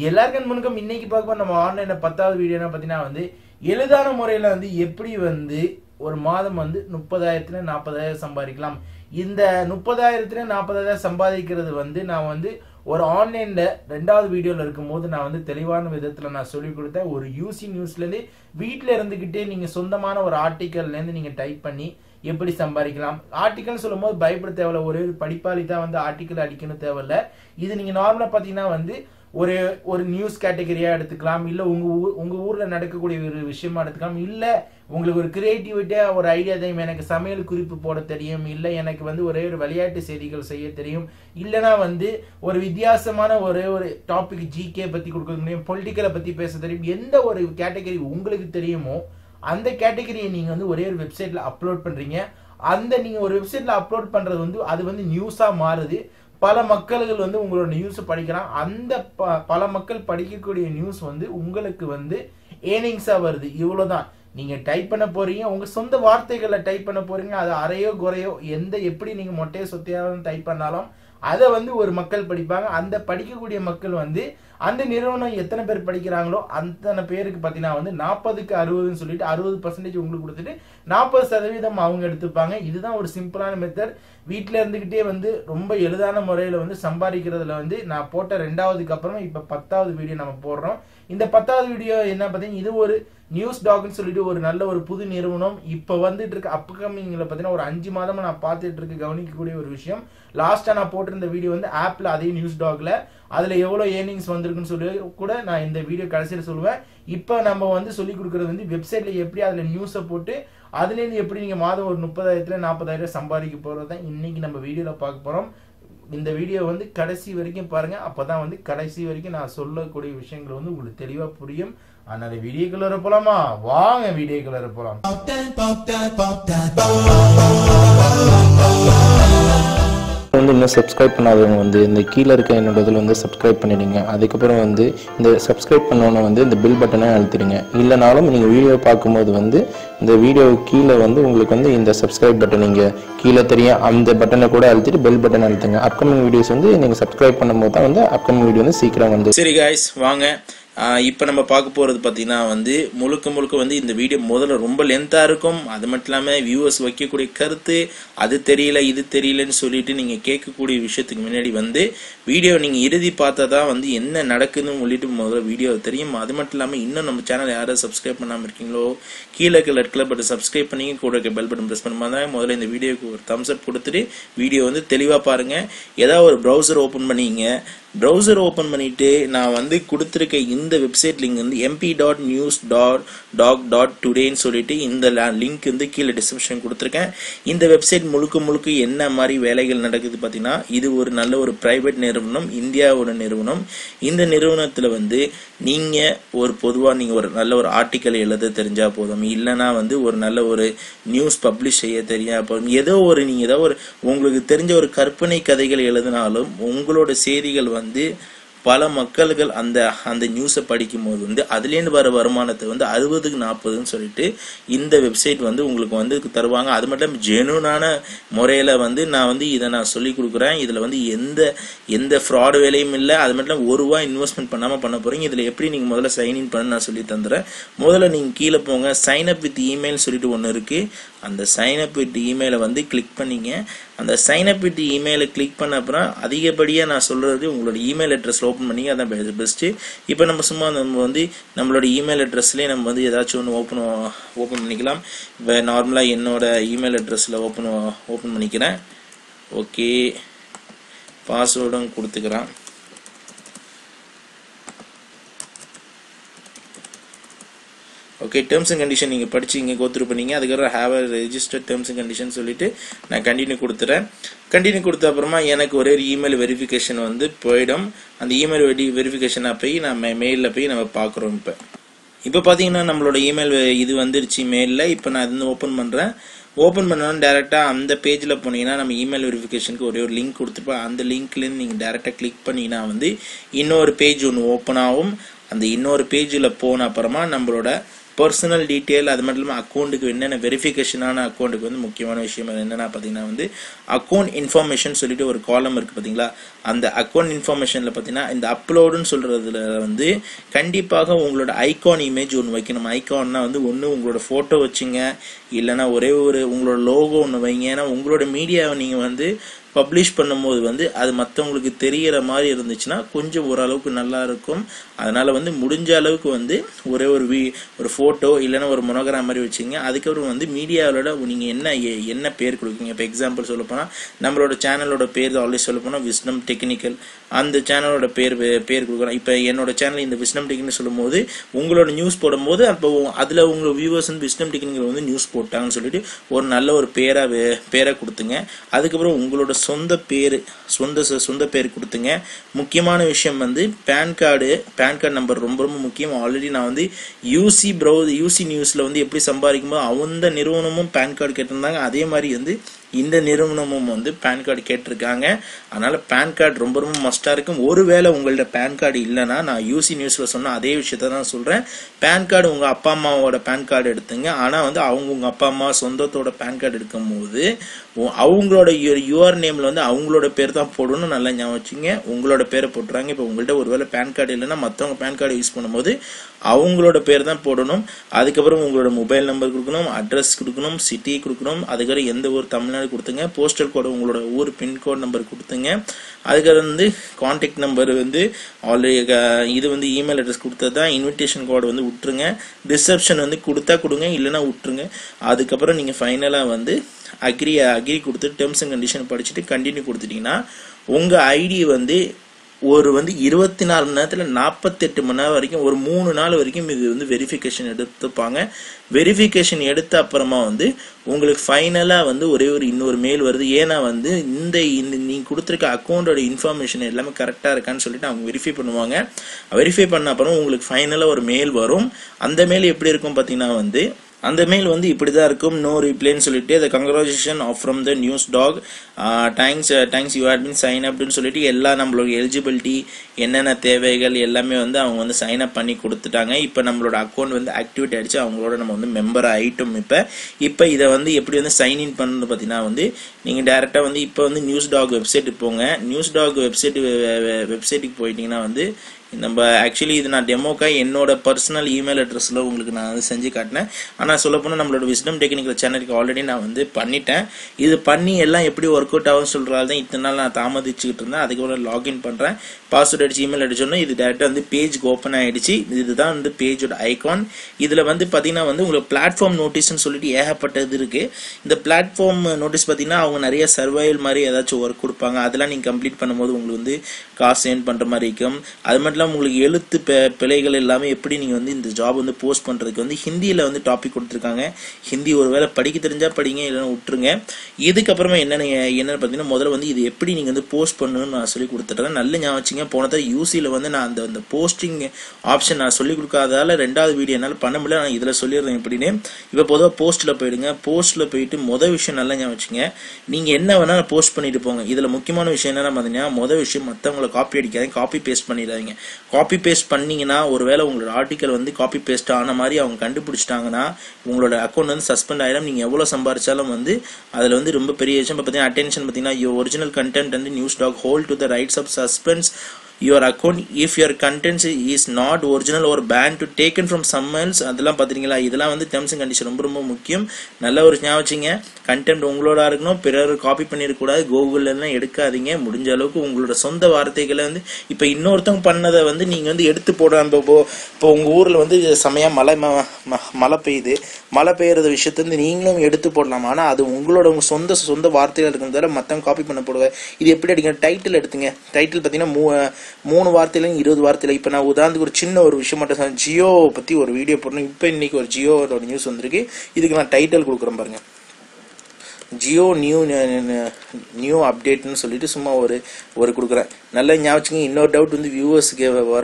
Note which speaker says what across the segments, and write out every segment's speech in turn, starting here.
Speaker 1: எல்லாருக்கும் முன்னுக்கும் இன்னைக்கு பார்க்க நம்ம ஆன்லைன்ல பத்தாவது வீடியோ என்ன பார்த்தீங்கன்னா வந்து எளிதான முறையில வந்து எப்படி வந்து ஒரு மாதம் வந்து முப்பதாயிரத்துல நாற்பதாயிரம் சம்பாதிக்கலாம் இந்த முப்பதாயிரத்துல நாற்பதாயிரம் சம்பாதிக்கிறது வந்து நான் வந்து ஒரு ஆன்லைன்ல ரெண்டாவது வீடியோல இருக்கும்போது நான் வந்து தெளிவான விதத்துல நான் சொல்லி கொடுத்தேன் ஒரு யூசி நியூஸ்ல இருந்து வீட்டுல இருந்துகிட்டே நீங்க சொந்தமான ஒரு ஆர்டிக்கல்ல இருந்து நீங்க டைப் பண்ணி எப்படி சம்பாதிக்கலாம் ஆர்டிக்கல் சொல்லும் போது பயப்பட தேவையில்ல ஒரே ஒரு படிப்பாளி தான் வந்து ஆர்டிக்கல் அடிக்கணும் தேவையில்ல இது நீங்க நார்மலா பாத்தீங்கன்னா வந்து ஒரு ஒரு நியூஸ் கேட்டகரியா எடுத்துக்கலாம் இல்ல உங்க ஊர் உங்க ஊர்ல நடக்கக்கூடிய ஒரு விஷயமா எடுத்துக்கலாம் இல்ல உங்களுக்கு ஒரு கிரியேட்டிவிட்டியா ஒரு ஐடியா தெரியும் எனக்கு சமையல் குறிப்பு போட தெரியும் இல்ல எனக்கு வந்து ஒரே ஒரு விளையாட்டு செய்திகள் செய்ய தெரியும் இல்லனா வந்து ஒரு வித்தியாசமான ஒரே ஒரு டாபிக் ஜிகே பத்தி கொடுக்க முடியும் பொலிட்டிக்கலை பத்தி பேச தெரியும் எந்த ஒரு கேட்டகரி உங்களுக்கு தெரியுமோ அந்த கேட்டகரியை நீங்க வந்து ஒரே ஒரு வெப்சைட்ல அப்லோட் பண்றீங்க அந்த நீங்க ஒரு வெப்சைட்ல அப்லோட் பண்றது வந்து அது வந்து நியூஸா மாறுது பல மக்கள்கள் வந்து உங்களோட நியூஸ் படிக்கிறான் அந்த ப- பல மக்கள் படிக்கக்கூடிய நியூஸ் வந்து உங்களுக்கு வந்து ஏர்னிங்ஸா வருது இவ்வளவுதான் நீங்க டைப் பண்ண போறீங்க உங்க சொந்த வார்த்தைகளை டைப் பண்ண போறீங்க அது அறையோ குறையோ எந்த எப்படி நீங்க மொட்டையோ சொத்தையாவது டைப் பண்ணாலும் அதை வந்து ஒரு மக்கள் படிப்பாங்க அந்த படிக்கக்கூடிய மக்கள் வந்து அந்த நிறுவனம் எத்தனை பேர் படிக்கிறாங்களோ அத்தனை பேருக்கு பார்த்தீங்கன்னா வந்து நாற்பதுக்கு அறுபதுன்னு சொல்லிட்டு அறுபது பர்சன்டேஜ் உங்களுக்கு கொடுத்துட்டு நாற்பது சதவீதம் அவங்க எடுத்துப்பாங்க இதுதான் ஒரு சிம்பிளான மெத்தட் வீட்டில் இருந்துக்கிட்டே வந்து ரொம்ப எளிதான முறையில் வந்து சம்பாதிக்கிறதுல வந்து நான் போட்ட ரெண்டாவதுக்கு அப்புறம் இப்போ பத்தாவது வீடியோ நம்ம போடுறோம் இந்த பத்தாவது வீடியோ என்ன பார்த்தீங்கன்னா இது ஒரு நியூஸ் டாக்னு சொல்லிட்டு ஒரு நல்ல ஒரு புது நிறுவனம் இப்போ வந்துட்டு இருக்க அப்கமிங்ல பார்த்தீங்கன்னா ஒரு அஞ்சு மாதமா நான் பார்த்துட்டு இருக்க கவனிக்கக்கூடிய ஒரு விஷயம் லாஸ்டா நான் போட்டிருந்த வீடியோ வந்து ஆப்ல அதே நியூஸ் டாக்ல அதுல எவ்வளவு ஏர்னிங்ஸ் வந்திருக்குன்னு சொல்லி கூட நான் இந்த வீடியோ கடைசியில் சொல்லுவேன் இப்போ நம்ம வந்து சொல்லி கொடுக்கறது வந்து வெப்சைட்ல எப்படி அதுல நியூஸை போட்டு அதுலேருந்து எப்படி நீங்க மாதம் ஒரு முப்பதாயிரத்துல நாற்பதாயிரம் சம்பாதிக்க போறது தான் இன்னைக்கு நம்ம வீடியோல பார்க்க போறோம் இந்த வீடியோ வந்து கடைசி வரைக்கும் பாருங்க அப்பதான் வந்து கடைசி வரைக்கும் நான் சொல்லக்கூடிய விஷயங்கள் வந்து உங்களுக்கு தெளிவா புரியும் அதனால வீடியோக்குள்ள போலாமா வாங்க வீடியோக்குள்ள போலாம்
Speaker 2: Pop that, pop that, pop that,
Speaker 3: வந்து இன்னும் சப்ஸ்கிரைப் பண்ணாதவங்க வந்து இந்த கீழே இருக்க என்னோட இதில் வந்து சப்ஸ்கிரைப் பண்ணிடுங்க அதுக்கப்புறம் வந்து இந்த சப்ஸ்கிரைப் பண்ணோன்னே வந்து இந்த பில் பட்டனை அழுத்திடுங்க இல்லைனாலும் நீங்கள் வீடியோ பார்க்கும்போது வந்து இந்த வீடியோ கீழே வந்து உங்களுக்கு வந்து இந்த சப்ஸ்கிரைப் பட்டன் நீங்கள் கீழே தெரியும் அந்த பட்டனை கூட அழுத்திட்டு பெல் பட்டன் அழுத்துங்க அப்கமிங் வீடியோஸ் வந்து நீங்கள் சப்ஸ்கிரைப் பண்ணும்போது தான் வந்து அப்கமிங் வீடியோ வந்து சீக்கிரம் வந்து
Speaker 4: சரி காய்ஸ் வாங்க இப்போ நம்ம பார்க்க போகிறது பார்த்தீங்கன்னா வந்து முழுக்க முழுக்க வந்து இந்த வீடியோ முதல்ல ரொம்ப லென்த்தாக இருக்கும் அது மட்டும் இல்லாமல் வியூவர்ஸ் வைக்கக்கூடிய கருத்து அது தெரியல இது தெரியலன்னு சொல்லிட்டு நீங்கள் கேட்கக்கூடிய விஷயத்துக்கு முன்னாடி வந்து வீடியோ நீங்கள் இறுதி பார்த்தா தான் வந்து என்ன நடக்குதுன்னு சொல்லிட்டு முதல்ல வீடியோ தெரியும் அது மட்டும் இல்லாமல் இன்னும் நம்ம சேனல் யாராவது சப்ஸ்கிரைப் பண்ணாமல் இருக்கீங்களோ கீழே இருக்க ரெட் கலர் பட்டன் சப்ஸ்கிரைப் பண்ணி கூட இருக்க பெல் பட்டன் ப்ரெஸ் பண்ணும்போது தான் முதல்ல இந்த வீடியோக்கு ஒரு தம்ஸ் அப் கொடுத்துட்டு வீடியோ வந்து தெளிவாக பாருங்கள் ஏதாவது ஒரு ப்ரௌசர் ஓப்பன் பண்ணீங்க ப்ரௌசர் ஓப்பன் பண்ணிட்டு நான் வந்து கொடுத்துருக்க இந்த வெப்சைட் லிங்க் வந்து MP dot news dot talk dot டுடேன்னு சொல்லிட்டு இந்த லிங்க் வந்து கீழே டிஸ்கிரிப்ஷன் கொடுத்துருக்கேன் இந்த வெப்சைட் முழுக்க முழுக்க என்ன மாதிரி வேலைகள் நடக்குது பார்த்தீங்கன்னா இது ஒரு நல்ல ஒரு பிரைவேட் நிறுவனம் இந்தியாவோட நிறுவனம் இந்த நிறுவனத்தில் வந்து நீங்கள் ஒரு பொதுவாக நீங்கள் ஒரு நல்ல ஒரு ஆர்டிக்கல் எழுத தெரிஞ்சா போதும் இல்லைன்னா வந்து ஒரு நல்ல ஒரு நியூஸ் பப்ளிஷ் செய்ய தெரியா போதும் ஏதோ ஒரு நீங்கள் ஏதோ ஒரு உங்களுக்கு தெரிஞ்ச ஒரு கற்பனை கதைகள் எழுதினாலும் உங்களோட செய்திகள் வந்து பல மக்கள்கள் அந்த அந்த நியூஸை படிக்கும் போது வந்து அதுலேருந்து வர வருமானத்தை வந்து அறுபதுக்கு நாற்பதுன்னு சொல்லிட்டு இந்த வெப்சைட் வந்து உங்களுக்கு வந்து தருவாங்க அது மட்டும் ஜெனுனான முறையில் வந்து நான் வந்து இதை நான் சொல்லி கொடுக்குறேன் இதில் வந்து எந்த எந்த ஃப்ராட் வேலையும் இல்லை அது மட்டும் இல்லாம ஒரு ரூபா இன்வெஸ்ட்மெண்ட் பண்ணாமல் பண்ண போகிறீங்க இதில் எப்படி நீங்கள் முதல்ல சைன்இன் பண்ண நான் சொல்லி தந்துடுறேன் முதல்ல நீங்கள் கீழே போங்க சைன் அப் வித் இமெயில் சொல்லிட்டு ஒன்று இருக்குது அந்த சைன் அப் வித் இமெயிலை வந்து கிளிக் பண்ணீங்க அந்த சைன் அப் வித் இமெயிலை கிளிக் பண்ண அப்புறம் அதிகப்படியாக நான் சொல்கிறது உங்களோட இமெயில் அட்ரஸில் ஓப்பன் பண்ணி அதான் பெஸ்ட்டு இப்போ நம்ம சும்மா நம்ம வந்து நம்மளோட இமெயில் அட்ரஸ்லேயே நம்ம வந்து ஏதாச்சும் ஒன்று ஓப்பன் ஓப்பன் பண்ணிக்கலாம் இப்போ நார்மலாக என்னோட இமெயில் அட்ரஸில் ஓப்பன் ஓப்பன் பண்ணிக்கிறேன் ஓகே பாஸ்வேர்டும் கொடுத்துக்கிறேன் ஓகே டேர்ம்ஸ் அண்ட் கண்டிஷன் நீங்கள் படிச்சீங்க கோத்ரூ பண்ணீங்க அதுக்கப்புறம் have registered terms and condition சொல்லிட்டு நான் கண்டினியூ கொடுத்துறேன் கண்டினியூ கொடுத்த அப்புறமா எனக்கு ஒரே ஒரு இமெயில் வெரிஃபிகேஷன் வந்து போயிடும் அந்த இமெயில் வெரி வெரிஃபிகேஷனாக போய் நம்ம மெயிலில் போய் நம்ம பார்க்குறோம் இப்போ இப்போ பார்த்தீங்கன்னா நம்மளோட இமெயில் இது வந்துருச்சு மெயிலில் இப்போ நான் இது ஓப்பன் பண்ணுறேன் ஓப்பன் பண்ணோன்னு டேரெக்டாக அந்த பேஜில் போனீங்கன்னா நம்ம இமெயில் வெரிஃபிகேஷனுக்கு ஒரே ஒரு லிங்க் கொடுத்துருப்போம் அந்த லிங்க்லேருந்து நீங்கள் டேரெக்டாக கிளிக் பண்ணிங்கன்னா வந்து இன்னொரு பேஜ் ஒன்று ஓப்பன் ஆகும் அந்த இன்னொரு பேஜில் போன அப்புறமா நம்மளோட பர்சனல் டீட்டெயில் அது மட்டும் இல்லாமல் அக்கௌண்ட்டுக்கு என்னென்ன வெரிஃபிகேஷனான அக்கௌண்ட்டுக்கு வந்து முக்கியமான விஷயம் என்னென்னா பார்த்தீங்கன்னா வந்து அக்கௌண்ட் இன்ஃபர்மேஷன் சொல்லிட்டு ஒரு காலம் இருக்குது பார்த்தீங்களா அந்த அக்கௌண்ட் இன்ஃபர்மேஷனில் பார்த்தீங்கன்னா இந்த அப்லோடுன்னு சொல்கிறதுல வந்து கண்டிப்பாக உங்களோட ஐகான் இமேஜ் ஒன்று வைக்கணும் ஐகான்னா வந்து ஒன்று உங்களோட ஃபோட்டோ வச்சுங்க இல்லைன்னா ஒரே ஒரு உங்களோட லோகோ ஒன்று வைங்க ஏன்னா உங்களோட மீடியாவை நீங்கள் வந்து பப்ளிஷ் பண்ணும்போது வந்து அது மற்றவங்களுக்கு தெரிகிற மாதிரி இருந்துச்சுன்னா கொஞ்சம் ஓரளவுக்கு நல்லா இருக்கும் அதனால் வந்து முடிஞ்ச அளவுக்கு வந்து ஒரே ஒரு வீ ஒரு ஃபோட்டோ இல்லைன்னா ஒரு மொனோகிராம் மாதிரி வச்சுங்க அதுக்கப்புறம் வந்து மீடியாவோட நீங்கள் என்ன எ- என்ன பேர் கொடுக்குறீங்க இப்போ எக்ஸாம்பிள் சொல்ல போனால் நம்மளோட சேனலோட பேர் ஆல்ரெடி சொல்ல போனால் விஸ்டம் டெக்னிக்கல் அந்த சேனலோட பேர் வே- பேர் கொடுக்குறோம் இப்போ என்னோட சேனல் இந்த விஸ்டம் டெக்னிக்கல் சொல்லும்போது உங்களோட நியூஸ் போடும்போது அப்போ அதில் உங்கள் வியூவர்ஸ் வந்து விஸ்டம் டெக்னிக்கல் வந்து நியூஸ் போட்டாங்கன்னு சொல்லிட்டு ஒரு நல்ல ஒரு பேரா வே- பேரை கொடுத்துங்க அதுக்கப்புறம் உங்களோட சொந்த பேர் சொந்த ச- சொந்த பேர் கொடுத்துங்க முக்கியமான விஷயம் வந்து PAN card PAN card number ரொம்ப ரொம்ப முக்கியம் ஆல்ரெடி நான் வந்து யூசி ப்ரௌ யூசி நியூஸில் வந்து எப்படி சம்பாதிக்கும்போது அந்த நிறுவனமும் பேன் கார்டு கேட்டிருந்தாங்க அதே மாதிரி வந்து இந்த நிறுவனமும் வந்து பேன் கார்டு கேட்டிருக்காங்க அதனால பேன் கார்டு ரொம்ப ரொம்ப மஸ்டாக இருக்கும் ஒருவேளை உங்கள்ட்ட பேன் கார்டு இல்லைன்னா நான் யூசி நியூஸில் சொன்ன அதே விஷயத்த தான் சொல்கிறேன் பேன் கார்டு உங்கள் அப்பா அம்மாவோட பேன் கார்டு எடுத்துங்க ஆனால் வந்து அவங்க உங்கள் அப்பா அம்மா சொந்தத்தோட பேன் கார்டு எடுக்கும்போது உ- அவங்களோட யுவர் நேமில் வந்து அவங்களோட பேர் தான் போடணும் நல்லா ஞாபகம் வச்சுங்க உங்களோட பேரை போட்டுறாங்க இப்போ உங்கள்ட்ட ஒருவேளை பேன் கார்டு இல்லைன்னா மற்றவங்க பேன் கார்டு யூஸ் பண்ணும்போது அவங்களோட பேர் தான் போடணும் அதுக்கப்புறம் உங்களோட மொபைல் நம்பர் கொடுக்கணும் அட்ரஸ் கொடுக்கணும் சிட்டி கொடுக்கணும் அதுக்கப்புறம் எந்த ஊர் தமிழ்நாடு கொடுத்துங்க போஸ்டல் கோடு உங்களோட ஊர் பின்கோட் நம்பர் கொடுத்துங்க அதுக்கப்புறம் வந்து காண்டாக்ட் நம்பர் வந்து ஆல்ரெடி இது வந்து இமெயில் அட்ரஸ் கொடுத்தது தான் இன்விடேஷன் கோடு வந்து விட்டுருங்க ரிசப்ஷன் வந்து கொடுத்தா கொடுங்க இல்லைன்னா விட்டுருங்க அதுக்கப்புறம் நீங்கள் ஃபைனலாக வந்து அக்ரி அக்ரி கொடுத்து டேர்ம்ஸ் அண்ட் கண்டிஷன் படிச்சுட்டு கண்டினியூ கொடுத்துட்டீங்கன்னா உங்கள் ஐடி வந்து ஒரு வந்து இருபத்தி நாலு மணி நேரத்தில் நாற்பத்தெட்டு மணி நேரம் வரைக்கும் ஒரு மூணு நாள் வரைக்கும் இது வந்து வெரிஃபிகேஷன் எடுத்துப்பாங்க வெரிஃபிகேஷன் எடுத்த அப்புறமா வந்து உங்களுக்கு ஃபைனலாக வந்து ஒரே ஒரு இன்னொரு மெயில் வருது ஏன்னா வந்து இந்த இந்த நீங்கள் கொடுத்துருக்க அக்கௌண்ட்டோட இன்ஃபர்மேஷன் எல்லாமே கரெக்டாக இருக்கான்னு சொல்லிட்டு அவங்க வெரிஃபை பண்ணுவாங்க வெரிஃபை பண்ண அப்புறம் உங்களுக்கு ஃபைனலாக ஒரு மெயில் வரும் அந்த மெயில் எப்படி இருக்கும் பார்த்தீங்கன்னா வந்து அந்த மெயில் வந்து இப்படி தான் இருக்கும் நோ ரிப்ளைன்னு சொல்லிட்டு the congratulation of from the news talk thanks thanks you had been sign அப்னு சொல்லிட்டு எல்லா நம்மளோட எலிஜிபிலிட்டி என்னென்ன தேவைகள் எல்லாமே வந்து அவங்க வந்து சைன் அப் பண்ணி கொடுத்துட்டாங்க இப்போ நம்மளோட அக்கௌண்ட் வந்து ஆக்டிவேட் ஆயிடுச்சு அவங்களோட நம்ம வந்து மெம்பர் ஆயிட்டோம் இப்போ இப்போ இதை வந்து எப்படி வந்து சைன் இன் பண்ணணும் பார்த்தீங்கன்னா வந்து நீங்கள் டேரெக்டாக வந்து இப்போ வந்து நியூஸ் டாக் வெப்சைட்டுக்கு போங்க நியூஸ் டாக் வெப்சைட் வெப்சைட்டுக்கு போயிட்டீங்கன்னா வந்து நம்ம ஆக்சுவலி இது நான் டெமோக்கா என்னோட பர்சனல் இமெயில் அட்ரஸில் உங்களுக்கு நான் வந்து செஞ்சு காட்டினேன் ஆனால் சொல்லப்போனால் நம்மளோட விஸ்டம் டெக்னிக்கல் சேனலுக்கு ஆல்ரெடி நான் வந்து பண்ணிட்டேன் இது பண்ணி எல்லாம் எப்படி ஒர்க் அவுட் ஆகும்னு சொல்கிறால் தான் இத்தனை நாள் நான் தாமதிச்சுக்கிட்டு இருந்தேன் அதுக்கப்புறம் லாகின் பண்ணுறேன் பாஸ்வேர்ட் அடிச்சு இமெயில் அடிச்சோன்னா இது டேரெக்டாக வந்து பேஜ்க்கு ஓப்பன் ஆகிடுச்சு இதுதான் வந்து பேஜோட ஐகான் இதில் வந்து பார்த்தீங்கன்னா வந்து உங்களுக்கு பிளாட்ஃபார்ம் நோட்டீஸ்னு சொல்லிட்டு ஏகப்பட்டது இருக்குது இந்த பிளாட்ஃபார்ம் நோட்டீஸ் பார்த்தீங்கன்னா அவங்க நிறைய சர்வைவல் மாதிரி ஏதாச்சும் ஒர்க் கொடுப்பாங்க அதெல்லாம் நீங்கள் கம்ப்ளீட் பண்ணும்போது உங்களுக்கு வந்து காசு ஏர்ன் பண்ணுற மாதிரி இருக்கும் அது மட்டும் இல்லாமல் உங்களுக்கு எழுத்து பி- பிழைகள் எல்லாமே எப்படி நீங்கள் வந்து இந்த ஜாப் வந்து போஸ்ட் பண்ணுறதுக்கு வந்து ஹிந்தியில் வந்து டாபிக் கொடுத்துருக்காங்க ஹிந்தி ஒருவேளை படிக்க தெரிஞ்சால் படிங்க இல்லைன்னா விட்டுருங்க இதுக்கப்புறமா என்னென்ன என்னென்னு பார்த்தீங்கன்னா முதல்ல வந்து இது எப்படி நீங்கள் வந்து போஸ்ட் பண்ணணும்னு நான் சொல்லி கொடுத்துட்றேன் நல்ல ஞாபகம் வச்சுங்க போன தடவை யூசியில் வந்து நான் அந்த அந்த போஸ்டிங் ஆப்ஷன் நான் சொல்லி கொடுக்காதால ரெண்டாவது வீடியோ என்னால் பண்ண முடியல நான் இதில் சொல்லிடுறேன் எப்படின்னு இப்போ பொதுவாக போஸ்ட்டில் போயிடுங்க போஸ்ட்டில் போயிட்டு மொதல் விஷயம் நல்லா ஞாபகம் வச்சுங்க நீங்கள் என்ன வேணாலும் போஸ்ட் பண்ணிட்டு போங்க இதில் முக்கியமான விஷயம் என்னென்ன பார்த்தீங்கன்னா மொதல் விஷயம் மற்றவங்கள காப்பி அடிக்காதீங்க காப்பி பேஸ்ட் பண்ணிடாதீங்க காப்பி பேஸ்ட் பண்ணீங்கன்னா ஒருவேளை உங்களோட ஆர்டிக்கல் வந்து காப்பி பேஸ்ட் ஆன மாதிரி அவங்க கண்டுபிடிச்சிட்டாங்கன்னா உங்களோட அக்கௌண்ட் வந்து சஸ்பெண்ட் ஆயிடும் நீங்கள் எவ்வளோ சம்பாரிச்சாலும் வந்து அதில் வந்து ரொம்ப பெரிய விஷயம் இப்போ பார்த்தீங்கன்னா அட்டென்ஷன் பார்த்தீங்கன்னா ஒரிஜினல் கண்டென்ட் வந்து news talk hold to the rights of suspense your account if your contents is not original ஒரு ban to taken from some else அதெல்லாம் பார்த்துருங்களா இதெல்லாம் வந்து டேர்ம்ஸ் அண்ட் கண்டிஷன் ரொம்ப ரொம்ப முக்கியம் நல்ல ஒரு ஞாபகம் வச்சுங்க கண்டென்ட் உங்களோட இருக்கணும் பிறர் காப்பி பண்ணிடக்கூடாது கூகுள்லாம் எடுக்காதீங்க முடிஞ்ச அளவுக்கு உங்களோட சொந்த வார்த்தைகளை வந்து இப்போ இன்னொருத்தவங்க பண்ணதை வந்து நீங்கள் வந்து எடுத்து போடாம இப்போ இப்போ உங்கள் ஊரில் வந்து செமையாக மழை ம- ம- மழை பெய்யுது மழை பெய்யறது விஷயத்த வந்து நீங்களும் எடுத்து போடலாம் ஆனால் அது உங்களோட உங்க சொந்த சொந்த வார்த்தைகள் இருக்கிறதால மற்றவங்க காப்பி பண்ண போடுவேன் இது எப்படி அடிங்க டைட்டில் எடுத்துங்க டைட்டில் பார்த்தீங்கன்னா மூ மூணு வார்த்தையிலும் இருபது வார்த்தையில இப்போ நான் உதாரணத்துக்கு ஒரு சின்ன ஒரு விஷயம் மட்டும் சொல்றேன். ஜியோ பற்றி ஒரு வீடியோ போடணும் இப்போ இன்னைக்கு ஒரு ஜியோட நியூஸ் வந்திருக்கு இதுக்கு நான் டைட்டில் கொடுக்குறேன் பாருங்க ஜியோ நியூ நியூ அப்டேட்னு சொல்லிட்டு சும்மா ஒரு ஒரு கொடுக்குறேன் நல்லா ஞாபகம் வச்சுங்க. இன்னொரு டவுட் வந்து வியூவர்ஸுக்கு வரும்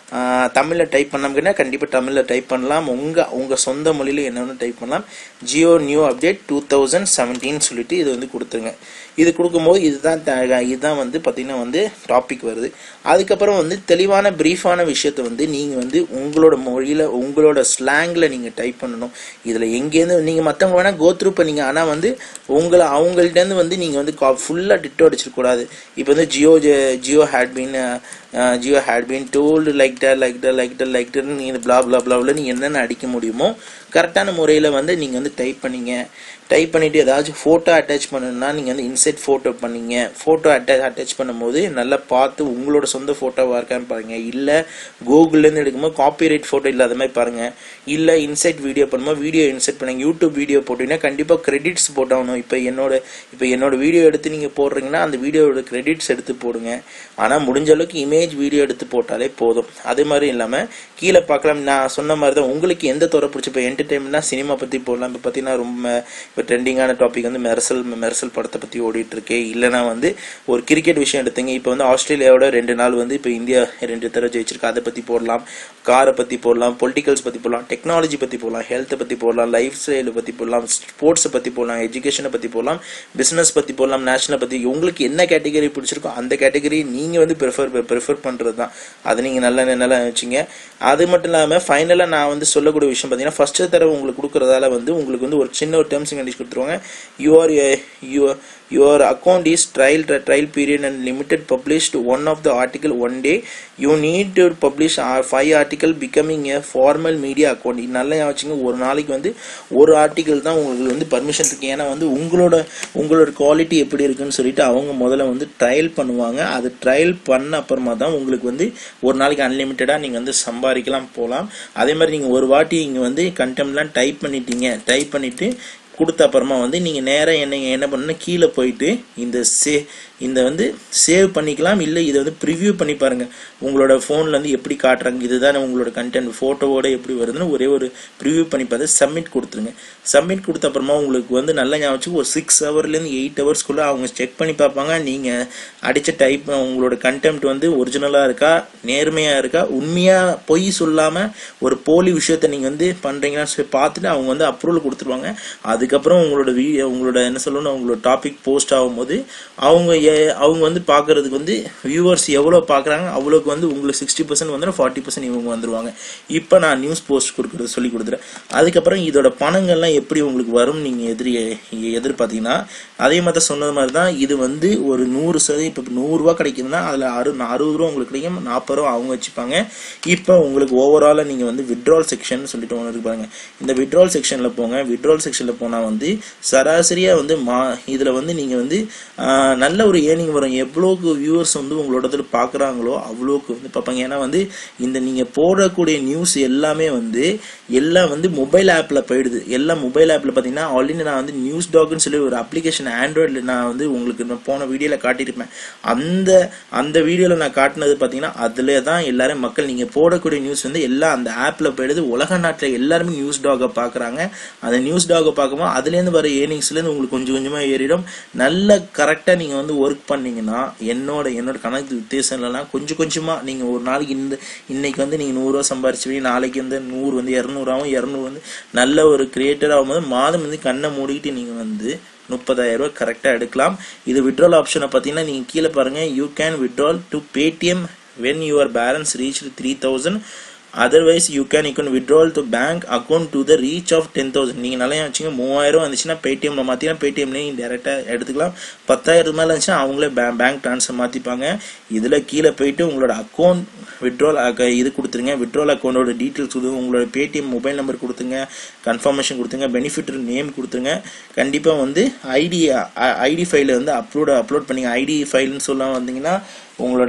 Speaker 4: தமிழில் டைப் பண்ணோம்னா கண்டிப்பாக தமிழில் டைப் பண்ணலாம் உங்கள் உங்கள் சொந்த மொழியில் என்னென்னு டைப் பண்ணலாம் Jio new update two thousand seventeen சொல்லிட்டு இது வந்து கொடுத்துருங்க இது கொடுக்கும்போது இதுதான் த- இதுதான் வந்து பார்த்திங்கன்னா வந்து டாபிக் வருது அதுக்கப்புறம் வந்து தெளிவான ப்ரீஃபான விஷயத்தை வந்து நீங்கள் வந்து உங்களோட மொழியில் உங்களோட ஸ்லாங்கில் நீங்கள் டைப் பண்ணணும் இதில் எங்கேருந்து நீங்கள் மற்றவங்க வேணால் கோத்ரூ பண்ணீங்க ஆனால் வந்து உங்களை அவங்கள்ட்டேருந்து வந்து நீங்கள் வந்து ஃபுல்லாக டிட்டோ அடிச்சிடக்கூடாது இப்போ வந்து Jio Jio had been Jio had been told like the like the like the like டன்னு நீங்கள் பிளா பிளா பிளாவில் நீங்கள் என்னென்ன அடிக்க முடியுமோ கரெக்டான முறையில் வந்து நீங்கள் வந்து டைப் பண்ணீங்க டைப் பண்ணிவிட்டு ஏதாச்சும் ஃபோட்டோ அட்டாச் பண்ணணும்னா நீங்கள் வந்து இன்செட் ஃபோட்டோ பண்ணீங்க ஃபோட்டோ அட்டா அட்டாச் பண்ணும்போது நல்லா பார்த்து உங்களோட சொந்த ஃபோட்டோவாக இருக்கான்னு பாருங்கள் இல்லை கூகுள்லேருந்து எடுக்கும்போது காப்பிரைட் ஃபோட்டோ இல்லாத மாதிரி பாருங்கள் இல்லை இன்செட் வீடியோ பண்ணும்போது வீடியோ இன்செட் பண்ணுங்க யூடியூப் வீடியோ போட்டிங்கன்னா கண்டிப்பாக கிரெடிட்ஸ் போட்டாகணும் இப்போ என்னோட இப்போ என்னோட வீடியோ எடுத்து நீங்கள் போடுறீங்கன்னா அந்த வீடியோவோட கிரெடிட்ஸ் எடுத்து போடுங்க ஆனால் முடிஞ்ச அளவுக்கு இமேஜ் வீடியோ எடுத்து போட்டாலே போதும் அதே மாதிரி இல்லாமல் கீழே பார்க்கலாம் நான் சொன்ன மாதிரி தான் உங்களுக்கு எந்த துறை பிடிச்சி இப்போ என்டர்டைன்மெண்ட்னா சினிமா பற்றி போடலாம் இப்போ பார்த்தீங்கன்னா ரொம்ப இப்போ ட்ரெண்டிங்கான டாபிக் வந்து மெர்சல் மெர்சல் படத்தை பற்றி ஓடிட்டு இருக்கு இல்லைனா வந்து ஒரு கிரிக்கெட் விஷயம் எடுத்தீங்க இப்போ வந்து ஆஸ்திரேலியாவோட ரெண்டு நாள் வந்து இப்போ இந்தியா ரெண்டு தடவை ஜெயிச்சிருக்கு அதை பற்றி போடலாம் காரை பற்றி போடலாம் பொலிட்டிகல்ஸ் பற்றி போடலாம் டெக்னாலஜி பற்றி போடலாம் ஹெல்த்தை பற்றி போடலாம் லைஃப் ஸ்டைலை பற்றி போடலாம் ஸ்போர்ட்ஸை பற்றி போடலாம் எஜுகேஷனை பற்றி போடலாம் பிஸ்னஸ் பற்றி போடலாம் நேஷனலை பற்றி உங்களுக்கு என்ன கேட்டகரி பிடிச்சிருக்கோ அந்த கேட்டகரி நீங்கள் வந்து ப்ரிஃபர் ப்ரிஃபர் பண்ணுறது தான் அதை நீங்கள் நல்ல நல்லா வச்சுங்க அது மட்டும் இல்லாமல் ஃபைனலாக நான் வந்து சொல்லக்கூடிய விஷயம் பார்த்தீங்கன்னா ஃபஸ்ட்டு தடவை உங்களுக்கு கொடுக்குறதால வந்து உங்களுக்கு வந்து ஒரு சின்ன ஒரு டேர்ம்ஸ் அண்ட் கண்டிஷன் கொடுத்துருவாங்க you are you are your account is trial trial period and limited published one of the article one day you need to publish uh, five article becoming a formal media account இது நல்லா ஞாபகம் வச்சுங்க ஒரு நாளைக்கு வந்து ஒரு article தான் உங்களுக்கு வந்து பர்மிஷன் இருக்கு ஏன்னா வந்து உங்களோட உங்களோட குவாலிட்டி எப்படி இருக்குன்னு சொல்லிட்டு அவங்க முதல்ல வந்து ட்ரையல் பண்ணுவாங்க அது ட்ரையல் பண்ண அப்புறமா தான் உங்களுக்கு வந்து ஒரு நாளைக்கு அன்லிமிட்டடாக நீங்கள் வந்து சம்பாதிக்கலாம் போகலாம் அதே மாதிரி நீங்கள் ஒரு வாட்டி இங்கே வந்து கண்டெம்ட்லாம் டைப் பண்ணிட்டீங்க டைப் பண்ணிவிட்டு கொடுத்த அப்புறமா வந்து நீங்கள் நேராக என்ன என்ன பண்ணணும் கீழே போயிட்டு இந்த சே இந்த வந்து சேவ் பண்ணிக்கலாம் இல்லை இதை வந்து ப்ரிவ்யூ பண்ணி பாருங்கள் உங்களோட ஃபோனில் வந்து எப்படி காட்டுறாங்க இதுதான் உங்களோட கண்டென்ட் ஃபோட்டோவோட எப்படி வருதுன்னு ஒரே ஒரு ப்ரிவ்யூ பண்ணி பார்த்து சப்மிட் கொடுத்துருங்க சப்மிட் கொடுத்த அப்புறமா உங்களுக்கு வந்து நல்லா ஞாபகம் வச்சு ஒரு சிக்ஸ் ஹவர்லேருந்து எயிட் ஹவர்ஸ்க்குள்ளே அவங்க செக் பண்ணி பார்ப்பாங்க நீங்கள் அடித்த டைப் உங்களோட கண்டென்ட் வந்து ஒரிஜினலாக இருக்கா நேர்மையாக இருக்கா உண்மையாக பொய் சொல்லாமல் ஒரு போலி விஷயத்தை நீங்கள் வந்து பண்ணுறீங்கன்னு சொல்லி பார்த்துட்டு அவங்க வந்து அப்ரூவல் கொடுத்துருவாங்க அதுக்கப்புறம் உங்களோட வீடியோ உங்களோட என்ன சொல்லணும் உங்களோட டாபிக் போஸ்ட் ஆகும்போது அவங்க ஏ- அவங்க வந்து பார்க்கறதுக்கு வந்து வியூவர்ஸ் எவ்வளோ பார்க்குறாங்க அவ்வளோக்கு வந்து உங்களுக்கு சிக்ஸ்டி பர்சன்ட் வந்துடும் ஃபார்ட்டி பர்சன்ட் இவங்க வந்துருவாங்க இப்போ நான் நியூஸ் போஸ்ட் கொடுக்குறது சொல்லி கொடுத்துறேன் அதுக்கப்புறம் இதோட பணங்கள்லாம் எப்படி உங்களுக்கு வரும் நீங்கள் எதிரி எதிர்பார்த்தீங்கன்னா அதே மாதிரி தான் சொன்னது மாதிரி தான் இது வந்து ஒரு நூறு சதவீதம் இப்போ நூறுரூவா கிடைக்குதுன்னா அதில் அறு அறுபது ரூபா உங்களுக்கு கிடைக்கும் நாற்பது ரூபா அவங்க வச்சுப்பாங்க இப்போ உங்களுக்கு ஓவராலாக நீங்கள் வந்து விட்ரால் செக்ஷன் சொல்லிட்டு ஒன்று இருக்கு பாருங்க இந்த விட்ரால் செக்ஷனில் போங்க விட்ரால் செக்ஷனில் போனால் வந்து சராசரியாக வந்து மா இதில் வந்து நீங்கள் வந்து ஆஹ், நல்ல ஒரு ஏர்னிங் வரும் எவ்வளோக்கு வியூவர்ஸ் வந்து உங்களோட இதில் பார்க்குறாங்களோ அவ்வளோக்கு வந்து பார்ப்பாங்க ஏன்னா வந்து இந்த நீங்கள் போடக்கூடிய நியூஸ் எல்லாமே வந்து எல்லாம் வந்து மொபைல் ஆப்பில் போயிடுது எல்லாம் மொபைல் ஆப்பில் பார்த்தீங்கன்னா ஆல்ரெடி நான் வந்து நியூஸ் டாக்னு சொல்லி ஒரு அப்ளிகேஷன் ஆண்ட்ராய்டில் நான் வந்து உங்களுக்கு நான் போன வீடியோவில் காட்டியிருப்பேன் அந்த அந்த வீடியோவில் நான் காட்டினது பார்த்தீங்கன்னா அதில் தான் எல்லாரும் மக்கள் நீங்கள் போடக்கூடிய நியூஸ் வந்து எல்லாம் அந்த ஆப்பில் போயிடுது உலக நாட்டில் எல்லாருமே நியூஸ் டாகை பார்க்குறாங்க அந்த நியூஸ் டாகை பார்க்கும்போது அதுலேருந்து வர ஏர்னிங்ஸ்லேருந்து உங்களுக்கு கொஞ்சம் கொஞ்சமாக ஏறிடும் நல்ல கரெக்டாக நீங்கள் வந்து ஒர்க் பண்ணீங்கன்னா என்னோட என்னோட கணக்கு உத்தேசம் இல்லைனா கொஞ்சம் கொஞ்சமாக நீங்கள் ஒரு நாளைக்கு இந்த இன்னைக்கு வந்து நீங்கள் நூறுரூவா சம்பாரிச்சுவீங்க நாளைக்கு வந்து நூறு வந்து இரநூறாவும் இரநூறு வந்து நல்ல ஒரு கிரியேட்டர் ஆகும்போது மாதம் வந்து கண்ணை மூடிக்கிட்டு நீங்கள் வந்து முப்பதாயிரம் ரூபாய் கரெக்டாக எடுக்கலாம் இது விட்ரால் ஆப்ஷனை பார்த்தீங்கன்னா நீங்கள் கீழே பாருங்கள் you can withdraw to Paytm when your balance reach three thousand otherwise you can you can withdraw to bank account to the reach of ten thousand நீங்கள் நல்லா வச்சுங்க மூவாயிரம் வந்துச்சுன்னா பேடிஎம்ல மாற்றினா பேடிஎம்லேயே நீங்கள் டேரெக்டாக எடுத்துக்கலாம் பத்தாயிரத்து மேலே இருந்துச்சுன்னா அவங்களே பே பேங்க் ட்ரான்ஸ்ஃபர் மாற்றிப்பாங்க இதில் கீழே போயிட்டு உங்களோட அக்கௌண்ட் விட்ரால் இது கொடுத்துருங்க விட்ரால் அக்கௌண்டோட டீட்டெயில்ஸ் கொடுங்க உங்களோட பேடிஎம் மொபைல் நம்பர் கொடுத்துங்க கன்ஃபர்மேஷன் கொடுத்துங்க பெனிஃபிட் நேம் கொடுத்துருங்க கண்டிப்பாக வந்து ஐடி ஐடி ஃபைலை வந்து அப்லோட் அப்லோட் பண்ணிங்க ஐடி ஃபைல்னு சொல்ல வந்தீங்கன்னா உங்களோட